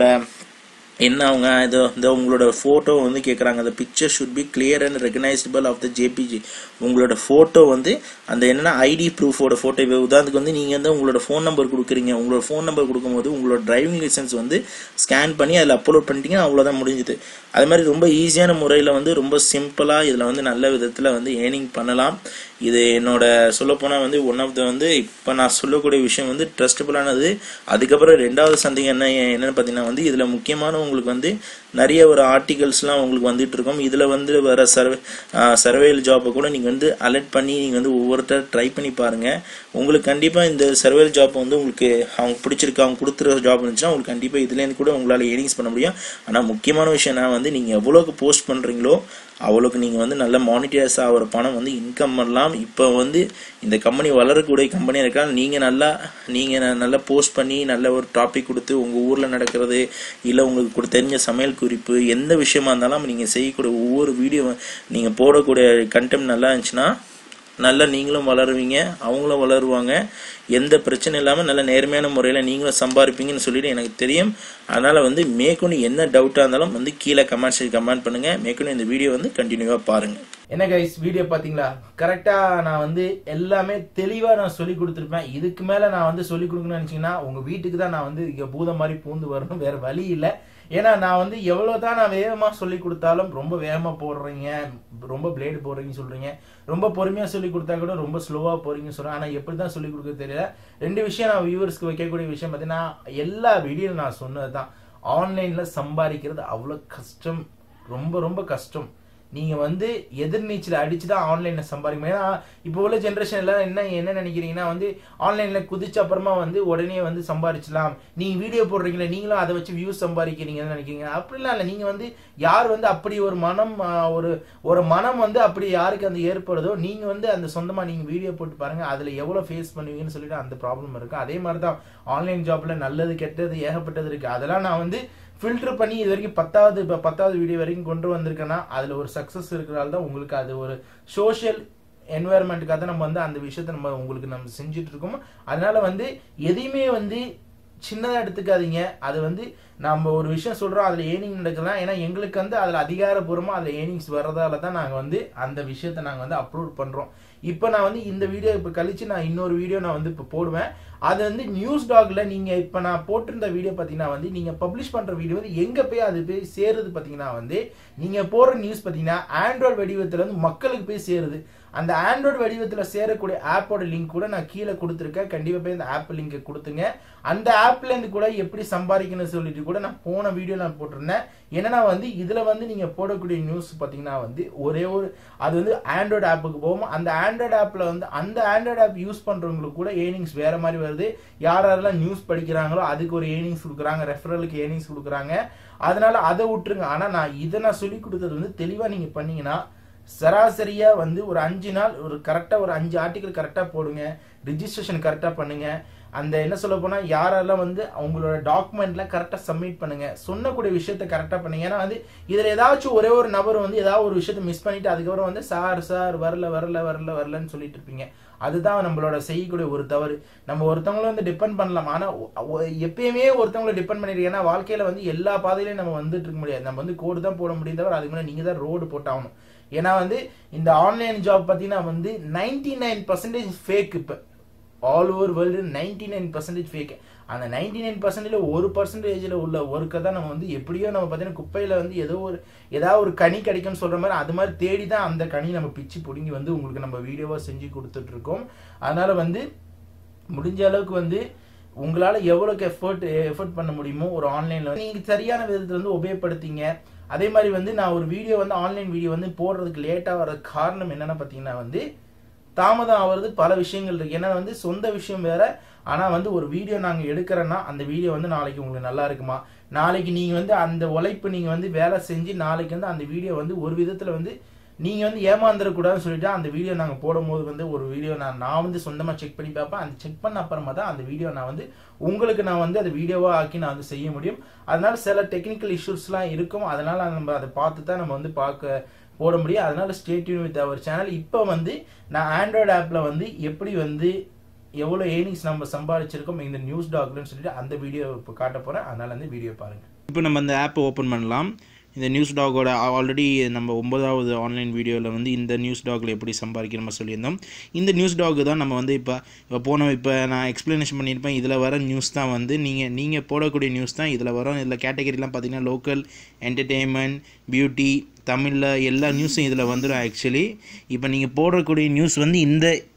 Speaker 4: என்ன அவங்க இது இந்த உங்களோட ஃபோட்டோ வந்து கேட்குறாங்க அந்த picture should be clear and recognisable of the JPG உங்களோட ஃபோட்டோ வந்து அந்த என்னென்னா ஐடி ப்ரூஃபோட ஃபோட்டோ இப்போ உதாரணத்துக்கு வந்து நீங்கள் வந்து உங்களோட ஃபோன் நம்பர் கொடுக்குறீங்க உங்களோட ஃபோன் நம்பர் கொடுக்கும்போது உங்களோட டிரைவிங் லைசன்ஸ் வந்து ஸ்கேன் பண்ணி அதில் அப்லோட் பண்ணிட்டீங்கன்னா அவ்வளோதான் முடிஞ்சுது அது மாதிரி ரொம்ப ஈஸியான முறையில் வந்து ரொம்ப சிம்பிளாக இதில் வந்து நல்ல விதத்தில் வந்து ஏர்னிங் பண்ணலாம் இது என்னோட சொல்லப்போனால் வந்து ஒன் ஆஃப் த வந்து இப்போ நான் சொல்லக்கூடிய விஷயம் வந்து ட்ரஸ்டபுளானது அதுக்கப்புறம் ரெண்டாவது சந்தேகம் என்ன என்னன்னு பார்த்தீங்கன்னா வந்து இதில் முக்கியமான உங்களுக்கு வந்து நிறைய ஒரு ஆர்டிகல்ஸ்லாம் உங்களுக்கு வந்துட்டு இருக்கும் இதில் வந்து வர சர்வே சர்வேல் ஜாப்பை கூட நீங்கள் வந்து அலர்ட் பண்ணி நீங்கள் வந்து ஒவ்வொருத்தர் ட்ரை பண்ணி பாருங்கள் உங்களுக்கு கண்டிப்பாக இந்த சர்வேல் ஜாப் வந்து உங்களுக்கு அவங்க பிடிச்சிருக்கு அவங்க கொடுத்துற ஜாப் இருந்துச்சுன்னா உங்களுக்கு கண்டிப்பாக இதுலேருந்து கூட உங்களால் ஏர்னிங்ஸ் பண்ண முடியும் ஆனால் முக்கியமான விஷயம் என்ன வந்து நீங்கள் எவ்வளோக்கு போஸ்ட் பண்ணுறீங்களோ அவ்வளோக்கு நீங்கள் வந்து நல்ல மானிட்டர்ஸ் ஆகிற பணம் வந்து இன்கம் பண்ணலாம் இப்போ வந்து இந்த கம்பெனி வளரக்கூடிய கம்பெனியாக இருக்கா நீங்கள் நல்லா நீங்கள் நல்லா போஸ்ட் பண்ணி நல்ல ஒரு டாபிக் கொடுத்து உங்கள் ஊரில் நடக்கிறது இல்லை உங்களுக்கு கூட தெரிஞ்ச சமையல் குறிப்பு எந்த விஷயமா இருந்தாலும் நீங்கள் செய்யக்கூடிய ஒவ்வொரு வீடியோ நீங்கள் போடக்கூடிய கண்டென்ட் நல்லா இருந்துச்சுன்னா நல்லா நீங்களும் வளருவீங்க அவங்களும் வளருவாங்க எந்த பிரச்சனை இல்லாமல் நல்ல நேர்மையான முறையில் நீங்களும் சம்பாதிப்பீங்கன்னு சொல்லிட்டு எனக்கு தெரியும் அதனால் வந்து மேற்கொண்டு என்ன டவுட்டாக இருந்தாலும் வந்து கீழே கமெண்ட்ஸ் கமெண்ட் பண்ணுங்கள் மேற்கொண்டு இந்த வீடியோ வந்து கண்டினியூவாக பாருங்கள்
Speaker 1: என்ன கைஸ் வீடியோ பாத்தீங்களா கரெக்டா நான் வந்து எல்லாமே தெளிவா நான் சொல்லி கொடுத்துருப்பேன் இதுக்கு மேல நான் வந்து சொல்லி கொடுக்கணும்னு நினைச்சீங்கன்னா உங்க வீட்டுக்கு தான் நான் வந்து இங்க பூதம் மாதிரி பூந்து வரணும் வேற வழி இல்ல ஏன்னா நான் வந்து எவ்வளவு தான் நான் வேகமா சொல்லி கொடுத்தாலும் ரொம்ப வேகமா போடுறீங்க ரொம்ப பிளேடு போடுறீங்கன்னு சொல்றீங்க ரொம்ப பொறுமையா சொல்லி கொடுத்தா கூட ரொம்ப ஸ்லோவா போறீங்கன்னு சொல்றேன் ஆனா எப்படி தான் சொல்லி கொடுக்க தெரியல ரெண்டு விஷயம் நான் வியூவர்ஸ்க்கு வைக்கக்கூடிய விஷயம் பார்த்தீங்கன்னா எல்லா வீடியோ நான் சொன்னதுதான் ஆன்லைன்ல சம்பாதிக்கிறது அவ்வளவு கஷ்டம் ரொம்ப ரொம்ப கஷ்டம் நீங்க வந்து எதிர்நீச்சல் அடிச்சு தான் ஆன்லைன்ல சம்பாதிக்கணும் ஏன்னா இப்போ உள்ள ஜென்ரேஷன் எல்லாம் என்ன என்ன நினைக்கிறீங்கன்னா வந்து ஆன்லைன்ல குதிச்ச அப்புறமா வந்து உடனே வந்து சம்பாதிச்சலாம் நீங்க வீடியோ போடுறீங்களா நீங்களும் அதை வச்சு வியூஸ் சம்பாதிக்கிறீங்கன்னு நினைக்கிறீங்க அப்படிலாம் இல்லை நீங்க வந்து யார் வந்து அப்படி ஒரு மனம் ஆஹ், ஒரு ஒரு மனம் வந்து அப்படி யாருக்கு அந்த ஏற்படுதோ நீங்க வந்து அந்த சொந்தமா நீங்க வீடியோ போட்டு பாருங்க அதுல எவ்வளவு ஃபேஸ் பண்ணுவீங்கன்னு சொல்லிட்டு அந்த ப்ராப்ளம் இருக்கு அதே மாதிரி தான் ஆன்லைன் ஜாப்ல நல்லது கெட்டது ஏகப்பட்டது இருக்கு அதெல்லாம் நான் வந்து ஃபில்டர் பண்ணி இது வரைக்கும் பத்தாவது இப்போ பத்தாவது வீடியோ வரைக்கும் கொண்டு வந்திருக்கேன்னா அதில் ஒரு சக்ஸஸ் இருக்கிறனால தான் உங்களுக்கு அது ஒரு சோஷியல் என்வாயர்மெண்ட்டுக்காக தான் நம்ம வந்து அந்த விஷயத்த நம்ம உங்களுக்கு நம்ம செஞ்சுட்டு இருக்கோம் அதனால வந்து எதையுமே வந்து சின்னதாக எடுத்துக்காதீங்க அது வந்து நம்ம ஒரு விஷயம் சொல்றோம் அதுல ஏர்னிங் நடக்கலாம் ஏன்னா எங்களுக்கு வந்து அதுல அதிகாரப்பூர்வமா அதுல ஏர்னிங்ஸ் வர்றதால தான் நாங்க வந்து அந்த விஷயத்த நாங்க வந்து அப்லோட் பண்றோம் இப்போ நான் வந்து இந்த வீடியோ இப்போ கழிச்சு நான் இன்னொரு வீடியோ நான் வந்து இப்போ போடுவேன் அது வந்து நியூஸ் டாக்ல நீங்க இப்போ நான் போட்டிருந்த வீடியோ பார்த்தீங்கன்னா வந்து நீங்க பப்ளிஷ் பண்ற வீடியோ வந்து எங்க போய் அது போய் சேருது பார்த்தீங்கன்னா வந்து நீங்க போடுற நியூஸ் பார்த்தீங்கன்னா ஆண்ட்ராய்டு வடிவத்துல வந்து மக்களுக்கு போய் சேருது அந்த ஆண்ட்ராய்டு வடிவத்தில் சேரக்கூடிய ஆப்போட லிங்க் கூட நான் கீழே கொடுத்துருக்கேன் கண்டிப்பாக போய் இந்த ஆப் லிங்கை கொடுத்துங்க அந்த ஆப்ல இருந்து கூட எப்படி சம்பாதிக்கணும்னு சொல்லிட்டு கூட நான் போன வீடியோ நான் போட்டிருந்தேன் என்னன்னா வந்து இதுல வந்து நீங்க போடக்கூடிய நியூஸ் பாத்தீங்கன்னா வந்து ஒரே ஒரு அது வந்து ஆண்ட்ராய்டு ஆப்புக்கு போகும் அந்த ஆண்ட்ராய்டு ஆப்ல வந்து அந்த ஆண்ட்ராய்டு ஆப் யூஸ் பண்றவங்களுக்கு கூட ஏர்னிங்ஸ் வேற மாதிரி வருது யார் யாரெல்லாம் நியூஸ் படிக்கிறாங்களோ அதுக்கு ஒரு ஏர்னிங்ஸ் கொடுக்குறாங்க ரெஃபரலுக்கு ஏர்னிங்ஸ் கொடுக்குறாங்க அதனால அதை விட்டுருங்க ஆனா நான் இதை நான் சொல்லி கொடுத்தது வந்து தெளிவா நீங்க பண்ணீங்கன்னா சராசரியா வந்து ஒரு அஞ்சு நாள் ஒரு கரெக்டா ஒரு அஞ்சு ஆர்டிகல் கரெக்டா போடுங்க ரிஜிஸ்ட்ரேஷன் கரெக்டா பண்ணுங்க அந்த என்ன சொல்ல போனா யாரெல்லாம் வந்து அவங்களோட டாக்குமெண்ட்ல கரெக்டா சப்மிட் பண்ணுங்க சொன்னக்கூடிய விஷயத்த கரெக்டா பண்ணுங்க ஏன்னா வந்து இதுல ஏதாச்சும் ஒரே ஒரு நபர் வந்து ஏதாவது ஒரு விஷயத்த மிஸ் பண்ணிட்டு அதுக்கப்புறம் வந்து சார் சார் வரல வரல வரல வரலன்னு சொல்லிட்டு இருப்பீங்க அதுதான் நம்மளோட செய்யக்கூடிய ஒரு தவறு நம்ம ஒருத்தவங்கள வந்து டிபெண்ட் பண்ணலாம் ஆனா ஒ- ஒ- எப்பயுமே ஒருத்தவங்கள டிபெண்ட் பண்ணிருக்கேன் ஏன்னா வாழ்க்கையில வந்து எல்லா பாதையிலையும் நம்ம வந்துட்டு இருக்க முடியாது நம்ம வந்து கோடு தான் போட முடியும் தவிர அதுக்கு முன்னாடி நீங்க தான் ரோடு போட்டாகணும் ஏன்னா வந்து இந்த ஆன்லைன் ஜாப் பார்த்தீங்கன்னா வந்து நைன்டி நைன் பர்சன்டேஜ் ஃபேக் இப்போ all over world ninety nine percentage fake அந்த நைன்டி நைன் பர்சன்டேஜ்ல ஒரு பர்சன்டேஜில் உள்ள ஒர்க்கை தான் நம்ம வந்து எப்படியோ நம்ம பார்த்தீங்கன்னா குப்பையில் வந்து ஏதோ ஒரு ஏதாவது ஒரு கனி கிடைக்கும்னு சொல்ற மாதிரி அது மாதிரி தேடி தான் அந்த கனி நம்ம பிச்சு பிடுங்கி வந்து உங்களுக்கு நம்ம வீடியோவாக செஞ்சு கொடுத்துட்டு இருக்கோம் அதனால வந்து முடிஞ்ச அளவுக்கு வந்து உங்களால எவ்வளவுக்கு எஃபர்ட் எஃபர்ட் பண்ண முடியுமோ ஒரு ஆன்லைன்ல வந்து நீங்க சரியான விதத்துல வந்து உபயோகப்படுத்திங்க அதே மாதிரி வந்து நான் ஒரு வீடியோ வந்து ஆன்லைன் வீடியோ வந்து போடுறதுக்கு லேட்டா வர காரணம் என்னன்னு பாத்தீங்கன்னா வந்து தாமதம் ஆகிறது பல விஷயங்கள் இருக்கு ஏன்னா வந்து சொந்த விஷயம் வேற ஆனா வந்து ஒரு வீடியோ நாங்க எடுக்கிறோன்னா அந்த வீடியோ வந்து நாளைக்கு உங்களுக்கு நல்லா இருக்குமா நாளைக்கு நீங்க வந்து அந்த உழைப்பு நீங்க வந்து வேலை செஞ்சு நாளைக்கு வந்து அந்த வீடியோ வந்து ஒரு விதத்துல வந்து நீங்க வந்து ஏமாந்துடக்கூடாதுன்னு சொல்லிட்டு அந்த வீடியோ நாங்க போடும்போது வந்து ஒரு வீடியோ நான் நான் வந்து சொந்தமா செக் பண்ணி பார்ப்பேன் அந்த செக் பண்ண அப்புறமா தான் அந்த வீடியோ நான் வந்து உங்களுக்கு நான் வந்து அந்த வீடியோவா ஆக்கி நான் வந்து செய்ய முடியும் அதனால சில டெக்னிக்கல் இஷ்யூஸ்லாம் இருக்கும் அதனால நம்ம அதை பார்த்து தான் நம்ம வந்து பார்க்க போட முடியும் அதனால ஸ்டேட்யூன் வித் அவர் சேனல் இப்போ வந்து நான் ஆண்ட்ராய்டு ஆப்ல வந்து எப்படி வந்து எவ்வளோ ஏர்னிங்ஸ் நம்ம சம்பாதிச்சிருக்கோம் இந்த நியூஸ் டாக்லன்னு சொல்லிட்டு அந்த வீடியோ இப்போ காட்ட போறேன் அதனால அந்த வீடியோ பாருங்க
Speaker 4: இப்போ நம்ம அந்த ஆப்பை ஓப்பன் பண்ணலாம் இந்த நியூஸ் டாகோட ஆல்ரெடி நம்ம ஒன்பதாவது ஆன்லைன் வீடியோவில் வந்து இந்த நியூஸ் டாகில் எப்படி சம்பாதிக்கணுமா சொல்லியிருந்தோம் இந்த நியூஸ் டாக் தான் நம்ம வந்து இப்போ இப்போ போன இப்போ நான் எக்ஸ்ப்ளனேஷன் பண்ணியிருப்பேன் இதில் வர நியூஸ் தான் வந்து நீங்கள் நீங்கள் போடக்கூடிய நியூஸ் தான் இதில் வரும் இதில் கேட்டகரிலாம் பார்த்தீங்கன்னா லோக்கல் என்டர்டெயின்மெண்ட் பியூட்டி தமிழில் எல்லா நியூஸும் இதில் வந்துடும் ஆக்சுவலி இப்போ நீங்கள் போடக்கூடிய நியூஸ் வந்து இந்த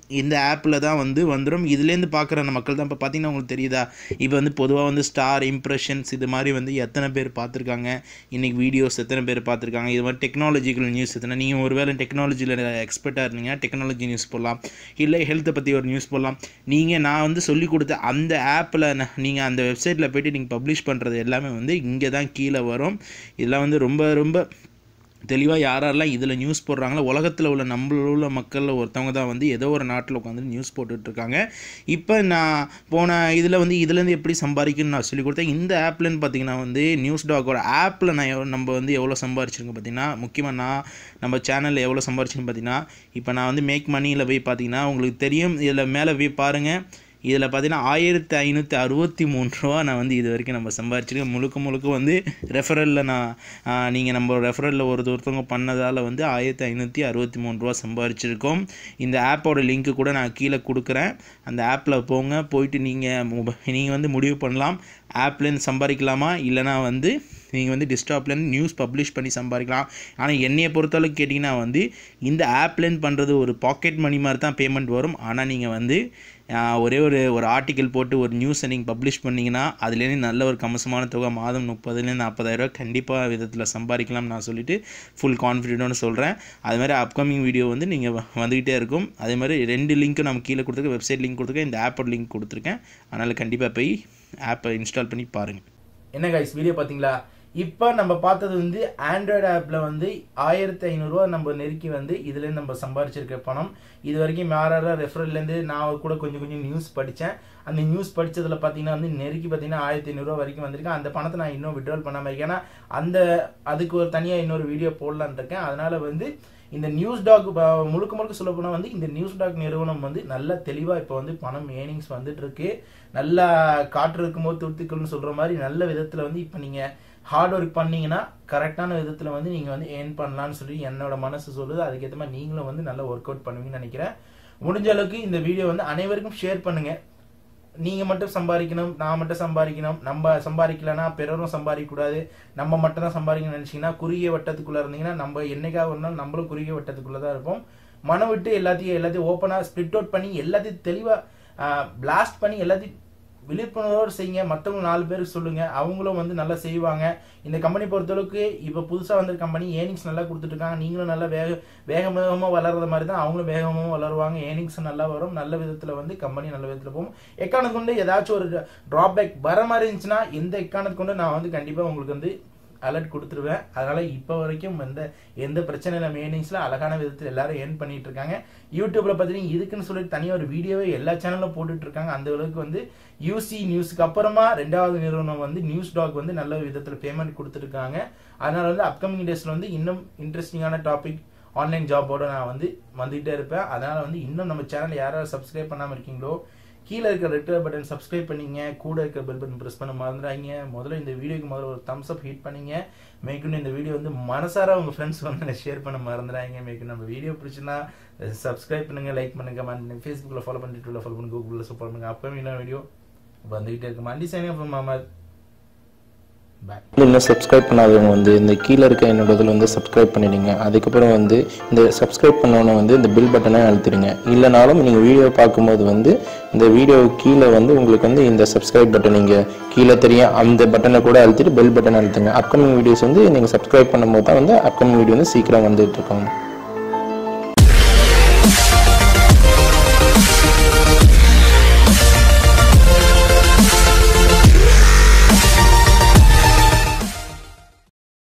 Speaker 1: இந்த ஆப்பில் தான் வந்து வந்துடும் இதுலேருந்து பார்க்குற அந்த மக்கள் தான் இப்போ பார்த்தீங்கன்னா உங்களுக்கு தெரியுதா இப்போ வந்து பொதுவாக வந்து ஸ்டார் இம்ப்ரெஷன்ஸ் இது மாதிரி வந்து எத்தனை பேர் பார்த்துருக்காங்க இன்றைக்கி வீடியோஸ் எத்தனை பேர் பார்த்துருக்காங்க இது மாதிரி டெக்னாலஜிக்கல் நியூஸ் எத்தனை நீங்கள் ஒருவேளை டெக்னாலஜியில் எக்ஸ்பர்ட்டாக இருந்தீங்கன்னா டெக்னாலஜி நியூஸ் போடலாம் இல்லை ஹெல்த்தை பற்றி ஒரு நியூஸ் போடலாம் நீங்கள் நான் வந்து சொல்லி கொடுத்த அந்த ஆப்பில் நீங்கள் அந்த வெப்சைட்டில் போய்ட்டு நீங்கள் பப்ளிஷ் பண்ணுறது எல்லாமே வந்து இங்கே தான் கீழே வரும் இதெல்லாம் வந்து ரொம்ப ரொம்ப தெளிவாக யார் யாரெல்லாம் இதில் நியூஸ் போடுறாங்களோ உலகத்தில் உள்ள நம்மள உள்ள மக்களில் ஒருத்தவங்க தான் வந்து ஏதோ ஒரு நாட்டில் உட்காந்து நியூஸ் போட்டுட்ருக்காங்க இப்போ நான் போன இதில் வந்து இதுலேருந்து எப்படி சம்பாதிக்கணும்னு நான் சொல்லி கொடுத்தேன் இந்த ஆப்லன்னு பார்த்தீங்கன்னா வந்து நியூஸ் டாக்கோட ஆப்பில் நான் எவ்வளோ நம்ம வந்து எவ்வளோ சம்பாரிச்சிருக்கேன் பார்த்தீங்கன்னா முக்கியமாக நான் நம்ம சேனலில் எவ்வளோ சம்பாரிச்சிருக்கேன் பார்த்தீங்கன்னா இப்போ நான் வந்து மேக் மணியில் போய் பார்த்தீங்கன்னா உங்களுக்கு தெரியும் இதில் மேலே போய் பாருங்கள் இதில் பார்த்தீங்கன்னா ஆயிரத்தி ஐநூற்றி அறுபத்தி மூணு ரூபா நான் வந்து இது வரைக்கும் நம்ம சம்பாரிச்சிருக்கேன் முழுக்க முழுக்க வந்து ரெஃபரலில் நான் நீங்கள் நம்ம ரெஃபரலில் ஒரு ஒருத்தவங்க பண்ணதால் வந்து ஆயிரத்தி ஐநூற்றி அறுபத்தி மூணு ரூபா சம்பாரிச்சிருக்கோம் இந்த ஆப்போட லிங்க்கு கூட நான் கீழே கொடுக்குறேன் அந்த ஆப்பில் போங்க போயிட்டு நீங்கள் நீங்கள் வந்து முடிவு பண்ணலாம் ஆப்லேருந்து சம்பாதிக்கலாமா இல்லைனா வந்து நீங்கள் வந்து டெஸ்க்டாப்லேருந்து நியூஸ் பப்ளிஷ் பண்ணி சம்பாதிக்கலாம் ஆனால் என்னையை பொறுத்தளவுக்கு கேட்டிங்கன்னா வந்து இந்த ஆப்லேருந்து பண்ணுறது ஒரு பாக்கெட் மணி மாதிரி தான் பேமெண்ட் வரும் ஆனால் நீங்கள் வந்து ஆஹ், ஒரே ஒரு ஒரு ஆர்டிக்கல் போட்டு ஒரு நியூஸை நீங்கள் பப்ளிஷ் பண்ணிங்கன்னா அதுலேருந்து நல்ல ஒரு கமசமான தொகை மாதம் முப்பதுலேருந்து நாற்பதாயிரரூவா கண்டிப்பாக விதத்தில் சம்பாதிக்கலாம் நான் சொல்லிட்டு ஃபுல் கான்ஃபிடென்ட்னு சொல்கிறேன் அது மாதிரி அப்கமிங் வீடியோ வந்து நீங்கள் வந்துக்கிட்டே இருக்கும் அதே மாதிரி ரெண்டு லிங்க்கும் நம்ம கீழே கொடுத்துருக்கேன் வெப்சைட் லிங்க் கொடுத்துருக்கேன் இந்த ஆப்போட லிங்க் கொடுத்துருக்கேன் அதனால் கண்டிப்பாக போய் ஆப்பை இன்ஸ்டால் பண்ணி பாருங்கள்
Speaker 5: என்ன கைஸ் வீடியோ பார்த்தீங்களா இப்போ நம்ம பார்த்தது வந்து ஆண்ட்ராய்டு ஆப்பில் வந்து ஆயிரத்தி ஐநூறுரூவா நம்ம நெருக்கி வந்து இதுலேருந்து நம்ம சம்பாரிச்சிருக்க பணம் இது வரைக்கும் யார் யாரும் ரெஃபரல்லேருந்து நான் கூட கொஞ்சம் கொஞ்சம் நியூஸ் படித்தேன் அந்த நியூஸ் படிச்சதுல பார்த்தீங்கன்னா வந்து நெருக்கி பார்த்தீங்கன்னா ஆயிரத்தி ஐநூறுரூவா வரைக்கும் வந்திருக்கேன் அந்த பணத்தை நான் இன்னும் விட்ரால் பண்ணாமல் இருக்கேன் ஏன்னா அந்த அதுக்கு ஒரு தனியாக இன்னொரு வீடியோ போடலான்னு இருக்கேன் அதனால வந்து இந்த நியூஸ் டாக் முழுக்க முழுக்க சொல்ல போனால் வந்து இந்த நியூஸ் டாக் நிறுவனம் வந்து நல்ல தெளிவாக இப்போ வந்து பணம் ஏர்னிங்ஸ் வந்துட்டு இருக்கு நல்லா காற்று இருக்கும்போது துருத்துக்கள்னு சொல்கிற மாதிரி நல்ல விதத்தில் வந்து இப்போ நீங்கள் ஹார்ட் ஒர்க் பண்ணீங்கன்னா கரெக்டான விதத்தில் வந்து நீங்கள் வந்து ஏர்ன் பண்ணலாம்னு சொல்லி என்னோட மனசு சொல்லுது அதுக்கேற்ற மாதிரி நீங்களும் வந்து நல்லா ஒர்க் அவுட் பண்ணுவீங்கன்னு நினைக்கிறேன் முடிஞ்ச அளவுக்கு இந்த வீடியோ வந்து அனைவருக்கும் ஷேர் பண்ணுங்க நீங்க மட்டும் சம்பாதிக்கணும் நான் மட்டும் சம்பாதிக்கணும் நம்ம சம்பாதிக்கலனா பிறரும் சம்பாதிக்க கூடாது நம்ம மட்டும் தான் சம்பாதிக்கணும்னு நினைச்சீங்கன்னா குறுகிய வட்டத்துக்குள்ள இருந்தீங்கன்னா நம்ம என்னைக்காக ஒரு நாள் நம்மளும் குறுகிய வட்டத்துக்குள்ள தான் இருப்போம் மனம் விட்டு எல்லாத்தையும் எல்லாத்தையும் ஓப்பனா ஸ்பிளிட் அவுட் பண்ணி எல்லாத்தையும் தெளிவா பிளாஸ்ட் பண்ணி எல்லாத்தையும் விழிப்புணர்வோடு செய்யுங்க மற்றவங்க நாலு பேருக்கு சொல்லுங்க அவங்களும் வந்து நல்லா செய்வாங்க இந்த கம்பெனி பொறுத்தளவுக்கு இப்போ புதுசாக வந்த கம்பெனி ஏர்னிங்ஸ் நல்லா கொடுத்துட்டு இருக்காங்க நீங்களும் நல்லா வேக வேக வேகமாக வளர்ற மாதிரி தான் அவங்களும் வேகமாக வளருவாங்க ஏர்னிங்ஸ் நல்லா வரும் நல்ல விதத்தில் வந்து கம்பெனி நல்ல விதத்தில் போகும் எக்கானத்து கொண்டு ஏதாச்சும் ஒரு டிராபேக் வர மாதிரி இருந்துச்சுன்னா எந்த எக்கானத்து கொண்டு நான் வந்து கண்டிப்பாக உங்களுக்கு வந்து அலர்ட் கொடுத்துருவேன் அதனால இப்போ வரைக்கும் எந்த எந்த பிரச்சனை இல்லை ஏர்னிங்ஸ்ல அழகான விதத்தில் எல்லாரும் ஏர்ன் பண்ணிட்டு இருக்காங்க யூடியூப்ல பார்த்தீங்கன்னா இதுக்குன்னு சொல்லிட்டு தனியாக ஒரு வீடியோவே எல்லா சேனலும் போட்டுட்டு இருக்காங்க அந்த அளவுக்கு வந்து யூசி நியூஸ்க்கு அப்புறமா ரெண்டாவது நிறுவனம் வந்து நியூஸ் டாக் வந்து நல்ல விதத்தில் பேமெண்ட் கொடுத்துருக்காங்க அதனால வந்து அப்கமிங் டேஸ்ல வந்து இன்னும் இன்ட்ரெஸ்டிங்கான டாபிக் ஆன்லைன் ஜாபோட நான் வந்து வந்துகிட்டே இருப்பேன் அதனால வந்து இன்னும் நம்ம சேனல் யாராவது சப்ஸ்கிரைப் பண்ணாமல் இருக்கீங்களோ கீழே இருக்க ரெட் கலர் பட்டன் சப்ஸ்கிரைப் பண்ணீங்க கூட இருக்க பெல் பட்டன் ப்ரெஸ் பண்ண மறந்துடாதீங்க முதல்ல இந்த வீடியோக்கு முதல்ல ஒரு தம்ஸ் அப் ஹிட் பண்ணீங்க மேற்கொண்டு இந்த வீடியோ வந்து மனசார உங்க ஃப்ரெண்ட்ஸ் வந்து ஷேர் பண்ண மறந்துடாதீங்க மேற்கொண்டு நம்ம வீடியோ பிடிச்சுன்னா சப்ஸ்கிரைப் பண்ணுங்க லைக் பண்ணுங்க கமெண்ட் பண்ணுங்க ஃபேஸ்புக்கில் ஃபாலோ பண்ணி ட்விட்டரில் ஃபாலோ பண்ணுங்க கூகுளில் சப்போர்ட் பண்ணுங்க அப்போ இன்னும் வீடியோ வந்துகிட்டே இருக்கு மண்டி சைனிங் ஃப்ரம் மாமத் பாய்
Speaker 3: இன்னும் சப்ஸ்கிரைப் பண்ணாதவங்க வந்து இந்த கீழே இருக்க என்னோட இதில் வந்து சப்ஸ்கிரைப் பண்ணிடுங்க அதுக்கப்புறம் வந்து இந்த சப்ஸ்கிரைப் பண்ணோன்னே வந்து இந்த பில் பட்டனை அழுத்திடுங்க இல்லைனாலும் நீங்கள் வீடியோ பார்க்கும்போது வந்து இந்த வீடியோ கீழே வந்து உங்களுக்கு வந்து இந்த சப்ஸ்கிரைப் பட்டன் நீங்கள் கீழே தெரியும் அந்த பட்டனை கூட அழுத்திட்டு பெல் பட்டன் அழுத்துங்க அப்கமிங் வீடியோஸ் வந்து நீங்கள் சப்ஸ்கிரைப் பண்ணும்போது தான் வந்து அப்கமிங் வீடியோ வந்து சீக்கிரம் வந்துட்டு இருக்கோம்